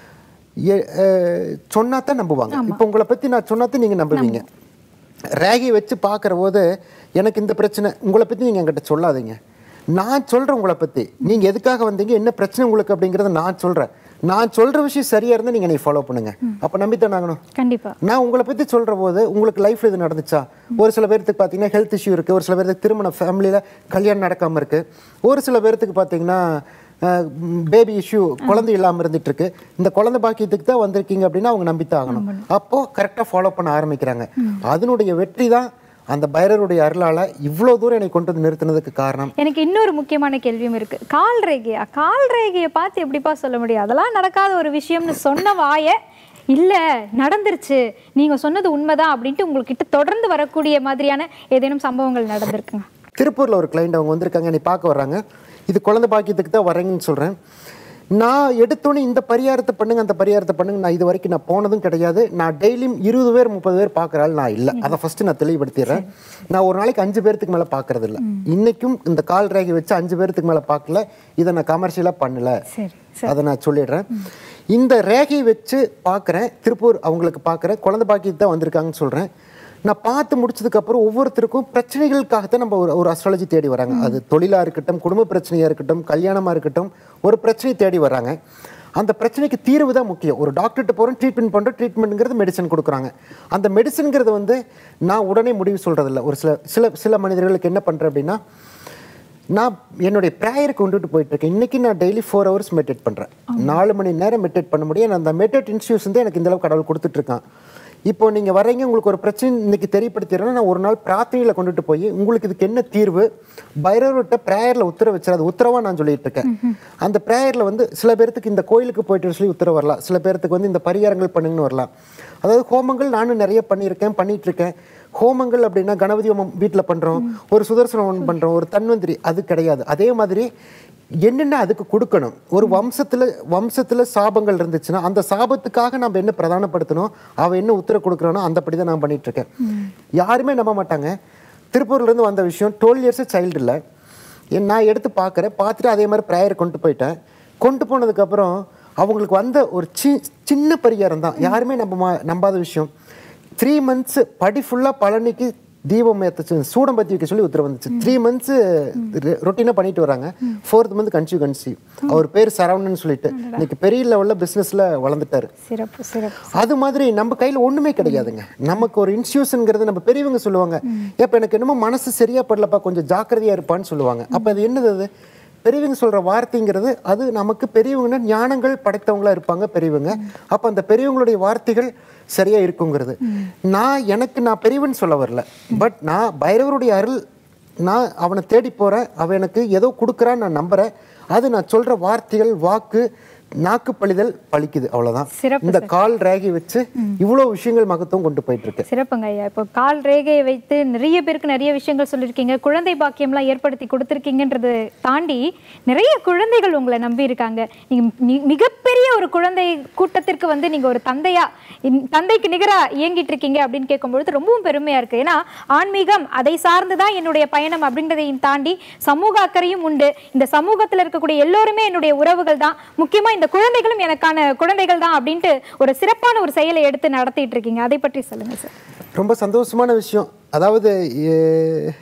S2: எ- அஹ், சொன்னா தான் நம்புவாங்க இப்போ உங்களை பத்தி நான் சொன்னா தான் நீங்க நம்புவீங்க ரேகை வச்சு பார்க்குற போது எனக்கு இந்த பிரச்சனை உங்களை பற்றி நீங்கள் என்கிட்ட சொல்லாதீங்க நான் சொல்கிறேன் உங்களை பற்றி நீங்கள் எதுக்காக வந்தீங்க என்ன பிரச்சனை உங்களுக்கு அப்படிங்கிறத நான் சொல்கிறேன் நான் சொல்கிற விஷயம் சரியாக இருந்தால் நீங்கள் என்னை ஃபாலோ பண்ணுங்க அப்போ நம்பித்தான் ஆகணும்
S1: கண்டிப்பா
S2: நான் உங்களை பற்றி சொல்கிற போது உங்களுக்கு லைஃப்பில் இது நடந்துச்சா ஒரு சில பேர்த்துக்கு பார்த்தீங்கன்னா ஹெல்த் இஷ்யூ இருக்குது ஒரு சில பேர்த்துக்கு திருமண ஃபேமிலியில் கல்யாணம் நடக்காமல் இருக்குது ஒரு சில பேர்த்துக்கு பார்த்தீங்கன்னா பேபி இஷ்யூ குழந்தை இல்லாமல் இருந்துட்டு இருக்கு இந்த குழந்தை பாக்கியத்துக்கு தான் வந்திருக்கீங்க அப்படின்னா அவங்க நம்பித்தான் ஆகணும் அப்போ கரெக்டாக ஃபாலோ பண்ண ஆரம்பிக்கிறாங்க அதனுடைய வெற்றி தான் அந்த பைரருடைய அருளால இவ்வளோ தூரம் என்னை கொண்டு வந்து நிறுத்தினதுக்கு காரணம்
S1: எனக்கு இன்னொரு முக்கியமான கேள்வியும் இருக்கு கால் ரேகையா கால் ரேகையை பார்த்து எப்படிப்பா சொல்ல முடியும் அதெல்லாம் நடக்காத ஒரு விஷயம்னு சொன்ன வாய இல்ல நடந்துருச்சு நீங்க சொன்னது உண்மைதான் அப்படின்ட்டு உங்ககிட்ட தொடர்ந்து வரக்கூடிய மாதிரியான ஏதேனும் சம்பவங்கள் நடந்திருக்குங்க
S2: திருப்பூரில் ஒரு கிளைண்ட் அவங்க வந்திருக்காங்க என்னை பார்க்க வர்றாங்க இது குழந்தை பாக்கியத்துக்கு தான் வரேங்கன்னு சொல்கிறேன் நான் எடுத்தோன்னே இந்த பரிகாரத்தை பண்ணுங்க அந்த பரிகாரத்தை பண்ணுங்க நான் இது வரைக்கும் நான் போனதும் கிடையாது நான் டெய்லியும் இருபது பேர் முப்பது பேர் பார்க்குற ஆள் நான் இல்லை அதை ஃபஸ்ட்டு நான் தெளிவுபடுத்திடுறேன் நான் ஒரு நாளைக்கு அஞ்சு பேர்த்துக்கு மேலே பார்க்கறது இல்லை இன்னைக்கும் இந்த கால் ரேகை வச்சு அஞ்சு பேர்த்துக்கு மேலே பார்க்கல இதை நான் கமர்ஷியலாக பண்ணல
S1: சரி
S2: அதை நான் சொல்லிடுறேன் இந்த ரேகையை வச்சு பார்க்குறேன் திருப்பூர் அவங்களுக்கு பார்க்குறேன் குழந்தை பாக்கியத்து தான் வந்திருக்காங்கன்னு சொல்கிறேன் நான் பார்த்து முடிச்சதுக்கப்புறம் ஒவ்வொருத்தருக்கும் பிரச்சனைகளுக்காகத்தான் நம்ம ஒரு ஒரு அஸ்ட்ராலஜி தேடி வராங்க அது தொழிலாக இருக்கட்டும் குடும்ப பிரச்சனையாக இருக்கட்டும் கல்யாணமாக இருக்கட்டும் ஒரு பிரச்சனை தேடி வராங்க அந்த பிரச்சனைக்கு தீர்வு தான் முக்கியம் ஒரு டாக்டர்கிட்ட போகிறோம் ட்ரீட்மெண்ட் பண்ணுறோம் ட்ரீட்மெண்ட்ங்கிறது மெடிசன் கொடுக்குறாங்க அந்த மெடிசனுங்கிறது வந்து நான் உடனே முடிவு சொல்கிறதில்ல ஒரு சில சில சில மனிதர்களுக்கு என்ன பண்ணுறேன் அப்படின்னா நான் என்னுடைய ப்ரேயருக்கு கொண்டுட்டு போயிட்டு இருக்கேன் இன்னைக்கு நான் டெய்லி ஃபோர் ஹவர்ஸ் மெடிடேட் பண்ணுறேன் நாலு மணி நேரம் மெடிடேட் பண்ண முடியும் நான் அந்த மெடிடேட் இன்ஸ்டியூஷன் தான் எனக்கு இந்த அளவுக்கு கடவுள் கொடுத்துட்டு இருக்கான் இப்போ நீங்கள் வரீங்க உங்களுக்கு ஒரு பிரச்சனை இன்னைக்கு தெரியப்படுத்திடுறேன்னா நான் ஒரு நாள் பிரார்த்தனையில் கொண்டுட்டு போய் உங்களுக்கு இதுக்கு என்ன தீர்வு பைரவர்கிட்ட ப்ரேயரில் உத்தரவு வச்சு அது உத்தரவாக நான் சொல்லிட்டு இருக்கேன் அந்த ப்ரேயரில் வந்து சில பேர்த்துக்கு இந்த கோயிலுக்கு போயிட்டு சொல்லி உத்தரவு வரலாம் சில பேர்த்துக்கு வந்து இந்த பரிகாரங்கள் பண்ணுங்கன்னு வரலாம் அதாவது ஹோமங்கள் நானும் நிறைய பண்ணியிருக்கேன் பண்ணிட்டு இருக்கேன் ஹோமங்கள் அப்படின்னா கணபதி ஹோமம் வீட்டில் பண்ணுறோம் ஒரு சுதர்சன ஹோமம் பண்ணுறோம் ஒரு தன்வந்திரி அது கிடையாது அதே மாதிரி என்னென்ன அதுக்கு கொடுக்கணும் ஒரு வம்சத்தில் வம்சத்தில் சாபங்கள் இருந்துச்சுன்னா அந்த சாபத்துக்காக நம்ம என்ன பிரதானப்படுத்தணும் அவன் என்ன உத்தரவு கொடுக்குறானோ அந்தப்படி தான் நான் பண்ணிட்டு இருக்கேன் யாருமே நம்ப மாட்டாங்க திருப்பூர்லேருந்து வந்த விஷயம் டுவெல் இயர்ஸ் சைல்டு இல்லை என் நான் எடுத்து பார்க்குறேன் பார்த்துட்டு அதே மாதிரி ப்ரேயர் கொண்டு போயிட்டேன் கொண்டு போனதுக்கப்புறம் அவங்களுக்கு வந்த ஒரு சி சின்ன பரிகாரம் தான் யாருமே நம்ப மா- நம்பாத விஷயம் த்ரீ மந்த்ஸ் படி ஃபுல்லாக பழனிக்கு தீபம் ஏற்ற சூடம் பற்றி வைக்க சொல்லி உத்தரவு வந்துச்சு த்ரீ மந்த்ஸ் ரொட்டீனாக பண்ணிட்டு வராங்க ஃபோர்த் மந்த் கன்சியூ கன்சியூ அவர் பேர் சரவணன் சொல்லிட்டு இன்னைக்கு பெரிய லெவலில் பிஸ்னஸில் வளர்ந்துட்டாரு
S1: சிறப்பு சிறப்பு
S2: அது மாதிரி நம்ம கையில் ஒண்ணுமே கிடையாதுங்க நமக்கு ஒரு இன்ஸ்டியூஷனுங்கிறது நம்ம பெரியவங்க சொல்லுவாங்க எப்ப எனக்கு என்னமோ மனசு சரியா படலப்பா கொஞ்சம் ஜாக்கிரதையா இருப்பான்னு சொல்லுவாங்க அப்ப அது என்னது அது பெரியவங்க சொல்ற வார்த்தைங்கிறது அது நமக்கு பெரியவங்கன்னா ஞானங்கள் படைத்தவங்களா இருப்பாங்க பெரியவங்க அப்ப அந்த பெரியவங்களுடைய வார்த்தைகள் சரியா இருக்குங்கிறது நான் எனக்கு நான் பெரியவன் சொல்ல வரல பட் நான் பைரவருடைய அருள் நான் அவனை தேடி போறேன் அவன் எனக்கு ஏதோ கொடுக்குறான்னு நான் நம்புறேன் அது நான் சொல்ற வார்த்தைகள் வாக்கு நாக்கு பழிதல் பழிக்குது அவ்வளவுதான்
S1: சிறப்பு
S2: இந்த கால் ரேகை வச்சு இவ்வளவு விஷயங்கள் மகத்துவம் கொண்டு போயிட்டு இருக்கு
S1: சிறப்புங்க ஐயா இப்போ கால் ரேகையை வைத்து நிறைய பேருக்கு நிறைய விஷயங்கள் சொல்லியிருக்கீங்க குழந்தை பாக்கியம்லாம் ஏற்படுத்தி கொடுத்துருக்கீங்கன்றது தாண்டி நிறைய குழந்தைகள் உங்களை நம்பி இருக்காங்க நீங்க மி- மிகப்பெரிய ஒரு குழந்தை கூட்டத்திற்கு வந்து நீங்க ஒரு தந்தையா இன்- தந்தைக்கு நிகரா இயங்கிட்டு இருக்கீங்க அப்படின்னு கேட்கும்பொழுது ரொம்பவும் பெருமையா இருக்கு ஏன்னா ஆன்மீகம் அதை சார்ந்துதான் என்னுடைய பயணம் அப்படின்றதையும் தாண்டி சமூக அக்கறையும் உண்டு இந்த சமூகத்துல இருக்கக்கூடிய எல்லோருமே என்னுடைய உறவுகள் தான் முக்கியமா இந்த குழந்தைகளும் எனக்கான குழந்தைகள் தான் அப்படின்ட்டு ஒரு சிறப்பான ஒரு செயலை எடுத்து நடத்திட்டு இருக்கீங்க அதை பற்றி சொல்லுங்க சார்
S2: ரொம்ப சந்தோஷமான விஷயம் அதாவது எ-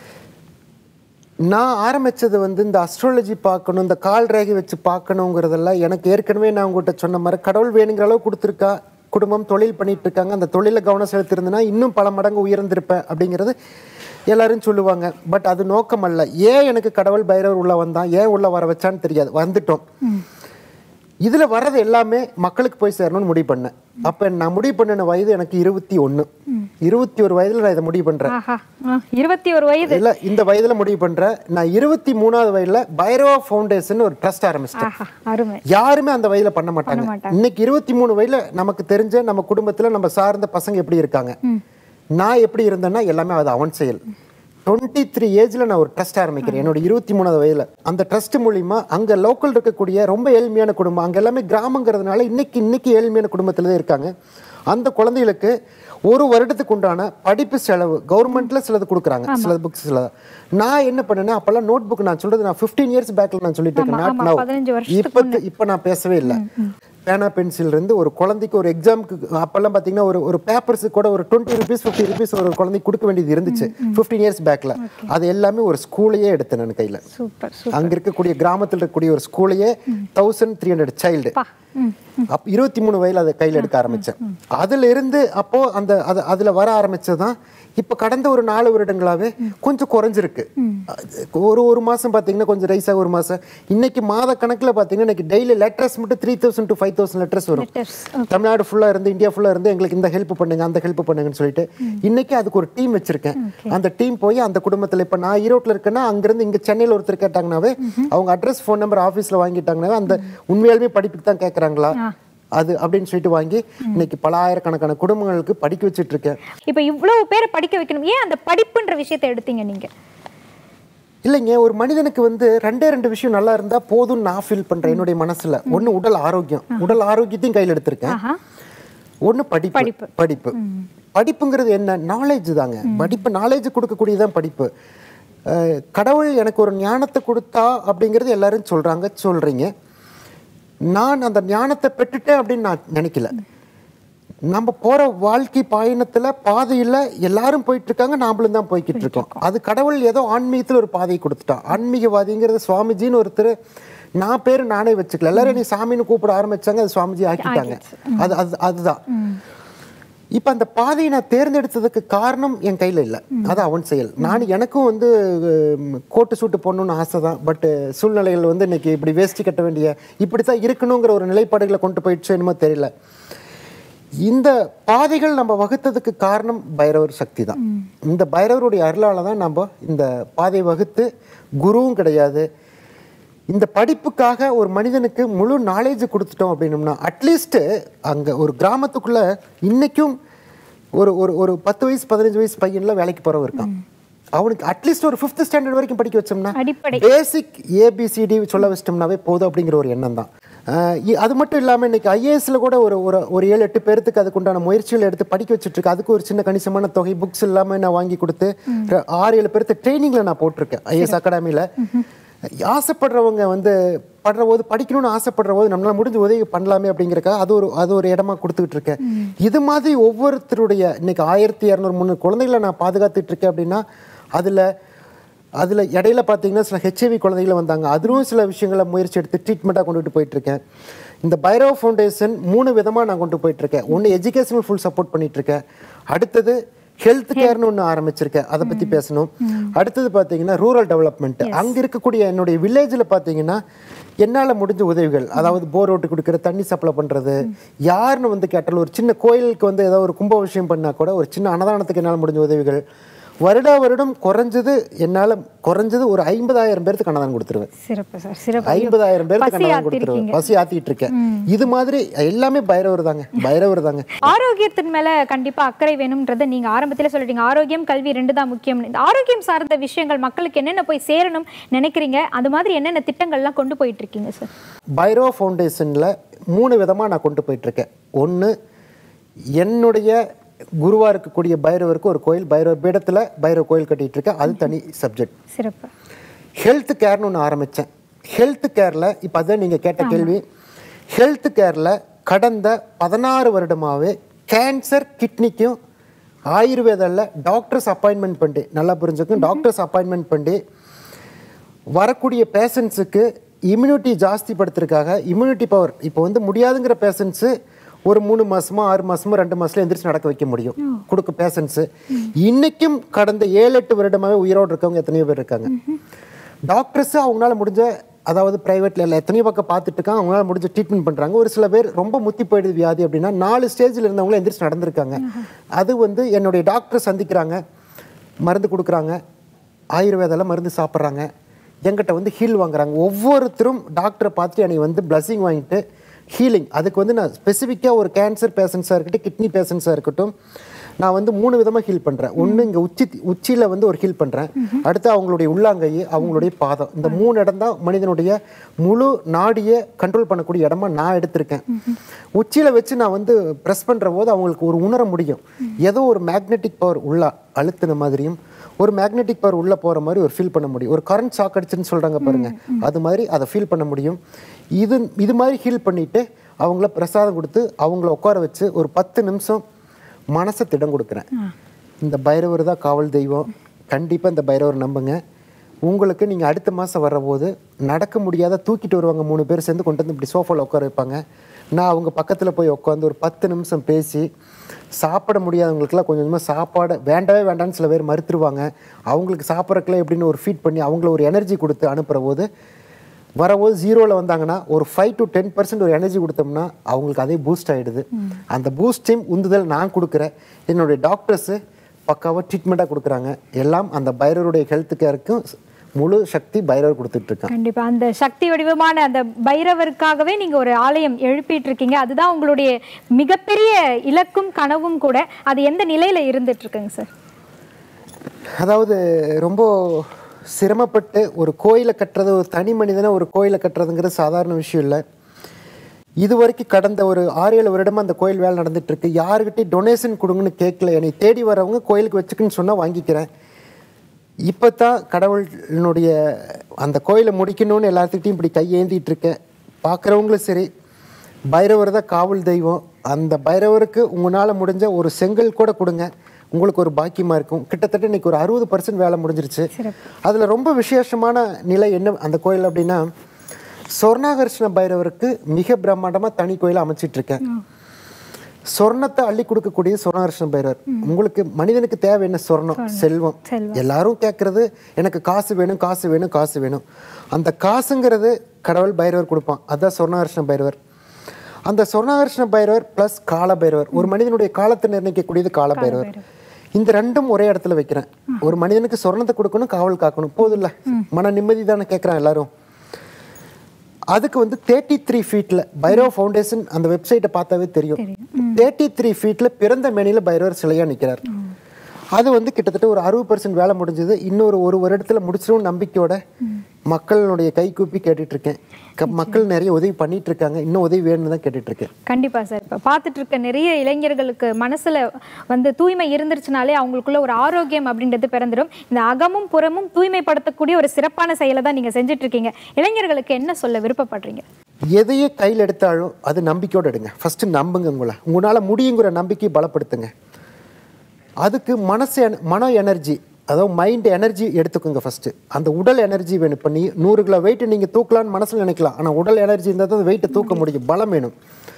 S2: நான் ஆரம்பிச்சது வந்து இந்த அஸ்ட்ராலஜி பார்க்கணும் இந்த கால் ரேகை வச்சு பார்க்கணுங்கிறதெல்லாம் எனக்கு ஏற்கனவே நான் உங்கள்கிட்ட சொன்ன மாதிரி கடவுள் வேணுங்கிற அளவு கொடுத்துருக்கா குடும்பம் தொழில் பண்ணிட்டு இருக்காங்க அந்த தொழில கவனம் செலுத்திருந்தேன்னா இன்னும் பல மடங்கு உயர்ந்திருப்பேன் அப்படிங்கிறது எல்லாரும் சொல்லுவாங்க பட் அது நோக்கம் அல்ல ஏன் எனக்கு கடவுள் பைரவர் உள்ள வந்தான் ஏன் உள்ள வர வச்சான்னு தெரியாது வந்துட்டோம் இதுல வர்றது எல்லாமே மக்களுக்கு போய் சேரணும்னு முடிவு பண்ணேன் அப்ப நான் முடிவு பண்ணின வயது எனக்கு இருபத்தி ஒண்ணு இருபத்தி ஒரு வயதுல நான் இதை முடிவு பண்றேன்
S1: ஆஹா ஆ, இருபத்தி ஒரு வயது
S2: இல்ல இந்த வயதுல முடிவு பண்றேன் நான் இருபத்தி மூணாவது வயதுல பைரவா ஃபவுண்டேஷன் ஒரு ட்ரஸ்ட் ஆரம்பிச்சிட்டேன்
S1: ஆஹா அருமை
S2: யாருமே அந்த வயதுல பண்ண மாட்டாங்க
S1: மாட்டாங்க.
S2: இன்னைக்கு இருபத்தி மூணு வயதுல நமக்கு தெரிஞ்ச நம்ம குடும்பத்துல நம்ம சார்ந்த பசங்க எப்படி இருக்காங்க நான் எப்படி இருந்தேன்னா எல்லாமே அது அவன் செயல் டுவெண்ட்டி த்ரீ ஏஜ்ல நான் ஒரு ட்ரஸ்ட் ஆரம்பிக்கிறேன் என்னோட இருபத்தி மூணாவது வயதுல அந்த ட்ரஸ்ட் மூலியமா அங்க லோக்கல் இருக்கக்கூடிய ரொம்ப ஏழ்மையான குடும்பம் அங்க எல்லாமே கிராமங்கிறதுனால இன்னைக்கு இன்னைக்கு ஏழ்மையான குடும்பத்துல தான் இருக்காங்க அந்த குழந்தைகளுக்கு ஒரு வருடத்துக்கு உண்டான படிப்பு செலவு கவர்மெண்ட்ல சிலது கொடுக்குறாங்க சில புக்ஸ் சில நான் என்ன பண்ணேன்னா அப்பெல்லாம் நோட் புக் நான் சொல்றது நான் 15 இயர்ஸ் பேக்ல நான் சொல்லிட்டு இருக்கேன்
S1: ஆமா,
S2: நாட்
S1: ஆமா,
S2: நவ்
S1: பதினஞ்சு வருஷத்துக்கு
S2: இப்போ இப்போ நான் பேசவே இல்லை பேனா பென்சில் இருந்து ஒரு குழந்தைக்கு ஒரு எக்ஸாமுக்கு அப்பெல்லாம் பார்த்தீங்கன்னா ஒரு ஒரு பேப்பர்ஸுக்கு கூட ஒரு டுவெண்ட்டி ருபீஸ் ஃபிஃப்டி ருபீஸ் ஒரு குழந்தைக்கு கொடுக்க வேண்டியது இருந்துச்சு ஃபிஃப்டீன் இயர்ஸ் பேக்ல அது எல்லாமே ஒரு ஸ்கூலையே எடுத்தேன் நான் கையில்
S1: சூப்பர் சூப்பர்
S2: அங்க இருக்கக்கூடிய கிராமத்தில் இருக்கக்கூடிய ஒரு ஸ்கூலையே தௌசண்ட் த்ரீ ஹண்ட்ரட் சைல்டு
S1: பா ம்
S2: அப்ப இருபத்தி மூணு வயதில் அதை கையில் எடுக்க ஆரம்பிச்சேன் அதுல இருந்து அப்போ அந்த அது அதுல வர ஆரம்பிச்சதுதான் இப்ப கடந்த ஒரு நாலு வருடங்களாவே கொஞ்சம் குறைஞ்சிருக்கு அது ஒரு ஒரு மாசம் பாத்தீங்கன்னா கொஞ்சம் ரைஸ் ஆகும் ஒரு மாசம் இன்னைக்கு மாத கணக்குல பாத்தீங்கன்னா இன்னைக்கு டெய்லி லெட்டர்ஸ் மட்டும் three thousand to five thousand letters வரும்
S1: லெட்டர்ஸ்
S2: தமிழ்நாடு ஃபுல்லா இருந்து இந்தியா ஃபுல்லா இருந்து எங்களுக்கு இந்த ஹெல்ப் பண்ணுங்க அந்த ஹெல்ப் பண்ணுங்கன்னு சொல்லிட்டு இன்னைக்கு அதுக்கு ஒரு டீம் வச்சிருக்கேன் அந்த டீம் போய் அந்த குடும்பத்துல இப்ப நான் ஈரோட்ல இருக்கேன்னா அங்கிருந்து இங்க சென்னையில ஒருத்தர் கேட்டாங்கனாவே அவங்க அட்ரஸ் ஃபோன் நம்பர் ஆபீஸ்ல வாங்கிட்டாங்கனாவே அந்த உண்மையாலுமே படிப்புக்கு தான் கேக்குறாங்களா அது அப்படின்னு சொல்லிட்டு வாங்கி இன்னைக்கு பல ஆயிரக்கணக்கான குடும்பங்களுக்கு படிக்க வச்சிட்டு இருக்கேன்
S1: இப்போ இவ்வளவு பேரை படிக்க வைக்கணும் ஏன் அந்த படிப்புன்ற விஷயத்தை எடுத்தீங்க நீங்க
S2: இல்லைங்க ஒரு மனிதனுக்கு வந்து ரெண்டே ரெண்டு விஷயம் நல்லா இருந்தா போதும்னு நான் ஃபீல் பண்றேன் என்னுடைய மனசுல ஒண்ணு உடல் ஆரோக்கியம் உடல் ஆரோக்கியத்தையும் கையில் எடுத்திருக்கேன்
S1: ஆஹா
S2: ஒண்ணு படிப்பு
S1: படிப்பு.
S2: படிப்பு படிப்புங்கிறது என்ன நாலேஜ் தாங்க படிப்பு நாலேஜ் கொடுக்கக்கூடியதான் படிப்பு அஹ், கடவுள் எனக்கு ஒரு ஞானத்தை கொடுத்தா அப்படிங்கிறது எல்லாரும் சொல்றாங்க சொல்றீங்க நான் அந்த ஞானத்தை பெற்றுட்டேன் அப்படின்னு நான் நினைக்கல நம்ம போற வாழ்க்கை பயணத்துல பாதையில எல்லாரும் போயிட்டு இருக்காங்க நாமளும் தான் போய்கிட்டு இருக்கோம் அது கடவுள் ஏதோ ஆன்மீகத்துல ஒரு பாதையை கொடுத்துட்டான் ஆன்மீகவாதிங்கிறது சுவாமிஜின்னு ஒருத்தர் நான் பேரு நானே வச்சுக்கல எல்லாரும் என்னை சாமின்னு கூப்பிட ஆரம்பிச்சாங்க அது சுவாமிஜி ஆக்கிட்டாங்க அது அது அதுதான் இப்ப அந்த பாதையை நான் தேர்ந்தெடுத்ததுக்கு காரணம் என் கையில இல்ல அது அவன் செயல் நான் எனக்கும் வந்து உம், கோட்டு சூட்டு போடணும்னு ஆசை தான் பட் சூழ்நிலைகள் வந்து இன்னைக்கு இப்படி வேஷ்டி கட்ட வேண்டிய இப்படித்தான் இருக்கணுங்கிற ஒரு நிலைப்பாடுகளை கொண்டு போயிடுச்சு என்னமோ தெரியல இந்த பாதைகள் நம்ம வகுத்ததுக்கு காரணம் பைரவர் சக்தி தான் இந்த பைரவருடைய அருளால தான் நம்ம இந்த பாதை வகுத்து குருவும் கிடையாது இந்த படிப்புக்காக ஒரு மனிதனுக்கு முழு நாலேஜ் கொடுத்துட்டோம் அப்படின்னம்னா அட்லீஸ்ட் அங்க ஒரு கிராமத்துக்குள்ள இன்னைக்கும் ஒரு ஒரு ஒரு பத்து வயசு பதினஞ்சு வயசு பையன்ல வேலைக்கு போறவன் இருக்கான் அவனுக்கு அட்லீஸ்ட் ஒரு ஃபிஃப்த் ஸ்டாண்டர்ட் வரைக்கும் படிக்க வச்சோம்னா
S1: அடிப்படை
S2: பேசிக் ஏபிசிடி சொல்ல வச்சிட்டோம்னாவே போதும் அப்படிங்கிற ஒரு எண்ணம் தான் ஆஹ் இ- அது மட்டும் இல்லாமல் இன்னைக்கு ஐஏஎஸ்ல கூட ஒரு ஒரு ஒரு ஏழு எட்டு பேர்த்துக்கு அதுக்குண்டான முயற்சிகள் எடுத்து படிக்க வச்சுட்டு இருக்கு அதுக்கு ஒரு சின்ன கணிசமான தொகை புக்ஸ் இல்லாமல் நான் வாங்கி கொடுத்து ர- ஆறு ஏழு பேர்த்து ட்ரைனிங்ல நான் போட்டிருக்கேன் ஐஏஎஸ் அகாடமியில் ஆசைப்படுறவங்க வந்து படுற போது படிக்கணும்னு ஆசைப்படுற போது நம்மளால முடிஞ்ச உதவி பண்ணலாமே அப்படிங்கறக்காக அது ஒரு அது ஒரு இடமா கொடுத்துக்கிட்டு இருக்கேன் இது மாதிரி ஒவ்வொருத்தருடைய இன்னைக்கு ஆயிரத்தி இரநூறு முந்நூறு குழந்தைகளை நான் பாதுகாத்துட்டு இருக்கேன் அப்படின்னா அதுல அதுல இடையில பார்த்தீங்கன்னா சில ஹெச்ஐவி குழந்தைகள் வந்தாங்க அதுவும் சில விஷயங்களை முயற்சி எடுத்து ட்ரீட்மெண்ட்டாக கொண்டுட்டு போயிட்டு இருக்கேன் இந்த பைரவ் ஃபவுண்டேஷன் மூணு விதமா நான் கொண்டு போயிட்டு இருக்கேன் ஒன்று எஜுகேஷனல் ஃபுல் சப்போர்ட் பண்ணிட்டு இருக்கேன் அடுத்தது ஹெல்த் கேர்னு ஒன்று ஆரம்பிச்சிருக்கேன் அதை பத்தி பேசணும் அடுத்தது பார்த்தீங்கன்னா ரூரல் டெவலப்மெண்ட் அங்க இருக்கக்கூடிய என்னுடைய வில்லேஜில் பார்த்தீங்கன்னா என்னால் முடிஞ்ச உதவிகள் அதாவது போர் ஓட்டு கொடுக்குற தண்ணி சப்ளை பண்றது யாருன்னு வந்து கேட்டாலும் ஒரு சின்ன கோயிலுக்கு வந்து ஏதாவது ஒரு கும்பாபிஷேகம் பண்ணா கூட ஒரு சின்ன அன்னதானத்துக்கு என்னால் முடிஞ்ச உதவிகள் வருடா வருடம் குறைஞ்சது என்னால குறைஞ்சது ஒரு ஐம்பதாயிரம் பேருக்கு கண்ணதானம் கொடுத்துருவேன்
S1: சிறப்பு சார் சிறப்பு
S2: ஐம்பதாயிரம் பேருக்கு
S1: பசி
S2: கண்ணதானம் கொடுத்துருவேன் பசி ஆத்திட்டு இருக்கேன் இது மாதிரி எல்லாமே பைரவர் தாங்க பைரவர் தாங்க
S1: ஆரோக்கியத்தின் மேல கண்டிப்பா அக்கறை வேணும்ன்றத நீங்க ஆரம்பத்துல சொல்லிட்டீங்க ஆரோக்கியம் கல்வி ரெண்டு தான் முக்கியம் இந்த ஆரோக்கியம் சார்ந்த விஷயங்கள் மக்களுக்கு என்னென்ன போய் சேரணும் நினைக்கிறீங்க அது மாதிரி என்னென்ன திட்டங்கள்லாம் கொண்டு போயிட்டு இருக்கீங்க சார்
S2: பைரவ ஃபவுண்டேஷனில் மூணு விதமாக நான் கொண்டு போயிட்டுருக்கேன் ஒன்று என்னுடைய குருவாக இருக்கக்கூடிய பைரவருக்கு ஒரு கோயில் பைரவர் பீடத்தில் பைரவ கோயில் கட்டிட்டு இருக்கேன் அது தனி சப்ஜெக்ட்
S1: சிறப்பு
S2: ஹெல்த் கேர்னு ஒன்று ஆரம்பித்தேன் ஹெல்த் கேரில் இப்போ அதான் நீங்கள் கேட்ட கேள்வி ஹெல்த் கேரில் கடந்த பதினாறு வருடமாகவே கேன்சர் கிட்னிக்கும் ஆயுர்வேதாவில் டாக்டர்ஸ் அப்பாயின்மெண்ட் பண்ணி நல்லா புரிஞ்சுக்கும் டாக்டர்ஸ் அப்பாயின்மெண்ட் பண்ணி வரக்கூடிய பேஷண்ட்ஸுக்கு இம்யூனிட்டி ஜாஸ்தி படுத்துறதுக்காக இம்யூனிட்டி பவர் இப்போ வந்து முடியாதுங்கிற பேஷண்ட்ஸு ஒரு மூணு மாசமோ ஆறு மாசமோ ரெண்டு மாசத்துல எந்திரிச்சு நடக்க வைக்க முடியும் கொடுக்க பேஷண்ட்ஸு இன்னைக்கும் கடந்த ஏழு எட்டு வருடமாவே உயிரோடு இருக்கவங்க எத்தனையோ பேர் இருக்காங்க டாக்டர்ஸ் அவங்களால முடிஞ்ச அதாவது ப்ரைவேட்ல இல்லை எத்தனையோ பக்கம் பார்த்துட்டு இருக்காங்க அவங்களால முடிஞ்ச ட்ரீட்மெண்ட் பண்றாங்க ஒரு சில பேர் ரொம்ப முத்தி போயிடுது வியாதி அப்படின்னா நாலு ஸ்டேஜில் இருந்தவங்களும் எந்திரிச்சு நடந்திருக்காங்க அது வந்து என்னுடைய டாக்டர் சந்திக்கிறாங்க மருந்து கொடுக்குறாங்க ஆயுர்வேதால மருந்து சாப்பிட்றாங்க என்கிட்ட வந்து ஹீல் வாங்குறாங்க ஒவ்வொருத்தரும் டாக்டரை பார்த்துட்டு என்னை வந்து பிளஸிங் வாங்கிட்டு ஹீலிங் அதுக்கு வந்து நான் ஸ்பெசிஃபிக்காக ஒரு கேன்சர் பேஷண்ட்ஸாக இருக்கட்டும் கிட்னி பேஷண்ட்ஸாக இருக்கட்டும் நான் வந்து மூணு விதமாக ஹீல் பண்ணுறேன் ஒன்று இங்கே உச்சி உச்சியில் வந்து ஒரு ஹீல் பண்ணுறேன் அடுத்து அவங்களுடைய உள்ளாங்கை அவங்களுடைய பாதம் இந்த மூணு இடம் தான் மனிதனுடைய முழு நாடியை கண்ட்ரோல் பண்ணக்கூடிய இடமா நான் எடுத்திருக்கேன் உச்சியில் வச்சு நான் வந்து ப்ரெஸ் பண்ணுற போது அவங்களுக்கு ஒரு உணர முடியும் ஏதோ ஒரு மேக்னெட்டிக் பவர் உள்ள அழுத்தின மாதிரியும் ஒரு மேக்னெட்டிக் பவர் உள்ளே போகிற மாதிரி ஒரு ஃபீல் பண்ண முடியும் ஒரு கரண்ட் ஷாக் அடிச்சுன்னு சொல்கிறாங்க பாருங்க அது மாதிரி அதை ஃபீல் பண்ண முடியும் இது இது மாதிரி ஹீல் பண்ணிட்டு அவங்கள பிரசாதம் கொடுத்து அவங்கள உட்கார வச்சு ஒரு பத்து நிமிஷம் மனசை திடம் கொடுக்குறேன் இந்த பைரவர் தான் காவல் தெய்வம் கண்டிப்பாக இந்த பைரவர் நம்புங்க உங்களுக்கு நீங்கள் அடுத்த மாதம் வர்றபோது நடக்க முடியாத தூக்கிட்டு வருவாங்க மூணு பேர் சேர்ந்து கொண்டு வந்து இப்படி சோஃபாவில் உட்கார வைப்பாங்க நான் அவங்க பக்கத்தில் போய் உட்காந்து ஒரு பத்து நிமிஷம் பேசி சாப்பிட முடியாதவங்களுக்குலாம் கொஞ்சம் கொஞ்சமாக சாப்பாடு வேண்டவே வேண்டாம்னு சில பேர் மறுத்துருவாங்க அவங்களுக்கு சாப்பிட்றதுக்குலாம் எப்படின்னு ஒரு ஃபீட் பண்ணி அவங்கள ஒரு எனர்ஜி கொடுத்து அனுப்புகிற போது வரபோது ஜீரோவில் வந்தாங்கன்னா ஒரு ஃபைவ் டு டென் பர்சன்ட் ஒரு எனர்ஜி கொடுத்தோம்னா அவங்களுக்கு அதே பூஸ்ட் ஆகிடுது அந்த பூஸ்டையும் உந்துதல் நான் கொடுக்குறேன் என்னுடைய டாக்டர்ஸு பக்காவாக ட்ரீட்மெண்ட்டாக கொடுக்குறாங்க எல்லாம் அந்த பைரவருடைய ஹெல்த் கேருக்கும் முழு சக்தி பைரவர் கொடுத்துட்டு இருக்காங்க
S1: கண்டிப்பா அந்த சக்தி வடிவமான அந்த பைரவருக்காகவே நீங்க ஒரு ஆலயம் எழுப்பிட்டு இருக்கீங்க அதுதான் உங்களுடைய மிகப்பெரிய இலக்கும் கனவும் கூட அது எந்த நிலையில இருந்துட்டு இருக்குங்க சார்
S2: அதாவது ரொம்ப சிரமப்பட்டு ஒரு கோயிலை கட்டுறது ஒரு தனி மனிதனை ஒரு கோயிலை கட்டுறதுங்கிறது சாதாரண விஷயம் இல்லை இது வரைக்கும் கடந்த ஒரு ஆறு ஏழு வருடமா அந்த கோயில் வேலை நடந்துட்டு இருக்கு யாருக்கிட்டையும் டொனேஷன் கொடுங்கன்னு கேட்கல என்னை தேடி வரவங்க கோயிலுக்கு வச்சுக்குன்னு சொன்னால் வாங்கிக்கிறேன் இப்போ தான் கடவுளினுடைய அந்த கோயிலை முடிக்கணும்னு எல்லாத்துக்கிட்டையும் இப்படி கையேந்திட்டு இருக்கேன் பார்க்குறவங்களும் சரி பைரவர் தான் காவல் தெய்வம் அந்த பைரவருக்கு உங்களால் முடிஞ்ச ஒரு செங்கல் கூட கொடுங்க உங்களுக்கு ஒரு பாக்கியமாக இருக்கும் கிட்டத்தட்ட இன்னைக்கு ஒரு அறுபது பர்சன்ட் வேலை முடிஞ்சிருச்சு அதில் ரொம்ப விசேஷமான நிலை என்ன அந்த கோயில் அப்படின்னா சொர்ணாகர்ஷ்ண பைரவருக்கு மிக பிரம்மாண்டமாக தனி கோயிலை அமைச்சிட்டு இருக்கேன் சொர்ணத்தை அள்ளி கொடுக்கக்கூடிய சொர்ணாகர்ஷ்ண பைரவர் உங்களுக்கு மனிதனுக்கு தேவை என்ன சொர்ணம் செல்வம் எல்லாரும் கேட்கறது எனக்கு காசு வேணும் காசு வேணும் காசு வேணும் அந்த காசுங்கிறது கடவுள் பைரவர் கொடுப்பான் அதுதான் சொர்ணாகர்ஷ்ண பைரவர் அந்த சொர்ணாகர்ஷ்ண பைரவர் ப்ளஸ் கால பைரவர் ஒரு மனிதனுடைய காலத்தை நிர்ணயிக்கக்கூடியது கால பைரவர் இந்த ரெண்டும் ஒரே இடத்துல வைக்கிறேன் ஒரு மனிதனுக்கு சொர்ணத்தை கொடுக்கணும் காவல் காக்கணும் போதும் இல்ல மன நிம்மதி தானே கேட்குறான் எல்லாரும் அதுக்கு வந்து தேர்ட்டி த்ரீ ஃபீட்டில் பைரவ ஃபவுண்டேஷன் அந்த வெப்சைட்டை பார்த்தாவே தெரியும் தேர்ட்டி த்ரீ ஃபீட்டில் பிறந்த மேனியில் பைரவர் சிலையாக நிற்கிறார் அது வந்து கிட்டத்தட்ட ஒரு அறுபது பர்சன்ட் வேலை முடிஞ்சது இன்னொரு ஒரு வருடத்தில் முடிச்சிடும் நம்பிக்கையோட மக்களுடைய கை கூப்பி கேட்டுட்டு இருக்கேன் க- மக்கள் நிறைய உதவி பண்ணிட்டு இருக்காங்க இன்னும் உதவி வேணும்னு தான் கேட்டுட்டு இருக்கேன்
S1: கண்டிப்பா சார் இப்போ பார்த்துட்டு இருக்க நிறைய இளைஞர்களுக்கு மனசுல வந்து தூய்மை இருந்துருச்சுனாலே அவங்களுக்குள்ள ஒரு ஆரோக்கியம் அப்படின்றது பிறந்துடும் இந்த அகமும் புறமும் தூய்மைப்படுத்தக்கூடிய ஒரு சிறப்பான செயலை தான் நீங்க செஞ்சுட்டு இருக்கீங்க இளைஞர்களுக்கு என்ன சொல்ல விருப்பப்படுறீங்க
S2: எதையே கையில் எடுத்தாலும் அது நம்பிக்கையோடு எடுங்க ஃபஸ்ட்டு நம்புங்க உங்களை உங்களால் முடியுங்கிற நம்பிக்கையை பலப்படுத்துங்க அதுக்கு மனசு என- மன எனர்ஜி அதாவது மைண்ட் எனர்ஜி எடுத்துக்கோங்க ஃபஸ்ட்டு அந்த உடல் எனர்ஜி வேணும் இப்போ நீ நூறு கிலோ வெயிட் நீங்கள் தூக்கலாம்னு மனசில் நினைக்கலாம் ஆனால் உடல் எனர்ஜி இருந்தால் தான் வெயிட்டை தூக்க முடியும் பலம் வேணும்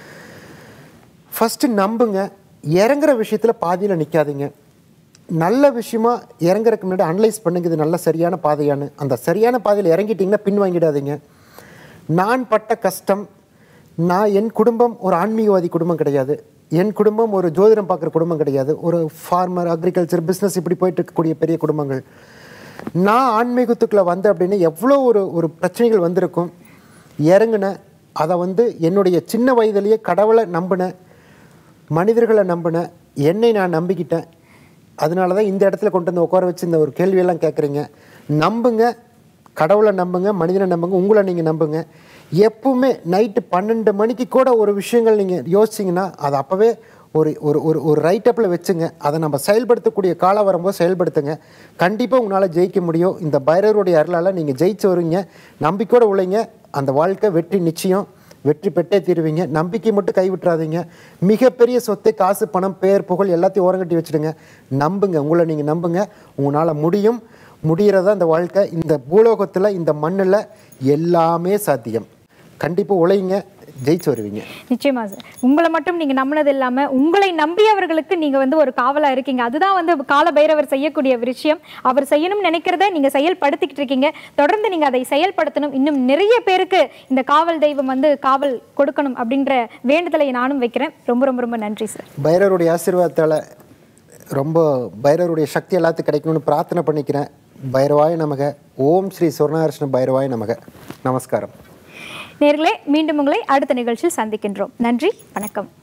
S2: ஃபஸ்ட்டு நம்புங்க இறங்குற விஷயத்தில் பாதியில் நிற்காதீங்க நல்ல விஷயமா இறங்குறதுக்கு முன்னாடி அனலைஸ் பண்ணுங்க இது நல்ல சரியான பாதையான்னு அந்த சரியான பாதையில் இறங்கிட்டீங்கன்னா பின் வாங்கிடாதீங்க நான் பட்ட கஷ்டம் நான் என் குடும்பம் ஒரு ஆன்மீகவாதி குடும்பம் கிடையாது என் குடும்பம் ஒரு ஜோதிடம் பார்க்குற குடும்பம் கிடையாது ஒரு ஃபார்மர் அக்ரிகல்ச்சர் பிஸ்னஸ் இப்படி போயிட்டு இருக்கக்கூடிய பெரிய குடும்பங்கள் நான் ஆன்மீகத்துக்குள்ளே வந்தேன் அப்படின்னு எவ்வளோ ஒரு ஒரு பிரச்சனைகள் வந்திருக்கும் இறங்குனேன் அதை வந்து என்னுடைய சின்ன வயதிலேயே கடவுளை நம்பினேன் மனிதர்களை நம்பினேன் என்னை நான் நம்பிக்கிட்டேன் அதனால தான் இந்த இடத்துல கொண்டு வந்து உட்கார வச்சு இந்த ஒரு கேள்வியெல்லாம் கேட்குறீங்க நம்புங்க கடவுளை நம்புங்க மனிதனை நம்புங்க உங்களை நீங்கள் நம்புங்க எப்பவுமே நைட்டு பன்னெண்டு மணிக்கு கூட ஒரு விஷயங்கள் நீங்கள் யோசிச்சிங்கன்னா அது அப்போவே ஒரு ஒரு ஒரு ஒரு ரைட் அப்பில் வச்சுங்க அதை நம்ம செயல்படுத்தக்கூடிய காலம் வரும்போது செயல்படுத்துங்க கண்டிப்பாக உங்களால் ஜெயிக்க முடியும் இந்த பைரவருடைய அருளால் நீங்கள் ஜெயிச்சு வருவீங்க நம்பிக்கையோடு உழைங்க அந்த வாழ்க்கை வெற்றி நிச்சயம் வெற்றி பெற்றே தீருவீங்க நம்பிக்கை மட்டும் கைவிட்டுறாதீங்க மிகப்பெரிய சொத்து காசு பணம் பேர் புகழ் எல்லாத்தையும் ஓரங்கட்டி வச்சுடுங்க நம்புங்க உங்களை நீங்கள் நம்புங்க உங்களால் முடியும் முடிகிறதா இந்த வாழ்க்கை இந்த பூலோகத்தில் இந்த மண்ணில் எல்லாமே சாத்தியம் கண்டிப்பாக உழைங்க ஜெயிச்சு வருவீங்க
S1: நிச்சயமா சார் உங்களை மட்டும் நீங்க நம்பினது இல்லாம உங்களை நம்பியவர்களுக்கு நீங்க வந்து ஒரு காவலா இருக்கீங்க அதுதான் வந்து கால பைரவர் செய்யக்கூடிய விஷயம் அவர் செய்யணும்னு நினைக்கிறத நீங்க செயல்படுத்திக்கிட்டு இருக்கீங்க தொடர்ந்து நீங்க அதை செயல்படுத்தணும் இன்னும் நிறைய பேருக்கு இந்த காவல் தெய்வம் வந்து காவல் கொடுக்கணும் அப்படின்ற வேண்டுதலை நானும் வைக்கிறேன் ரொம்ப ரொம்ப ரொம்ப நன்றி சார்
S2: பைரவருடைய ஆசீர்வாதத்தால் ரொம்ப பைரவருடைய சக்தி எல்லாத்துக்கும் கிடைக்கணும்னு பிரார்த்தனை பண்ணிக்கிறேன் பைரவாய நமக ஓம் ஸ்ரீ சுவர்ணாகிருஷ்ண பைரவாய நமக நமஸ்காரம்
S1: நேர்களே மீண்டும் உங்களை அடுத்த நிகழ்ச்சியில் சந்திக்கின்றோம் நன்றி வணக்கம்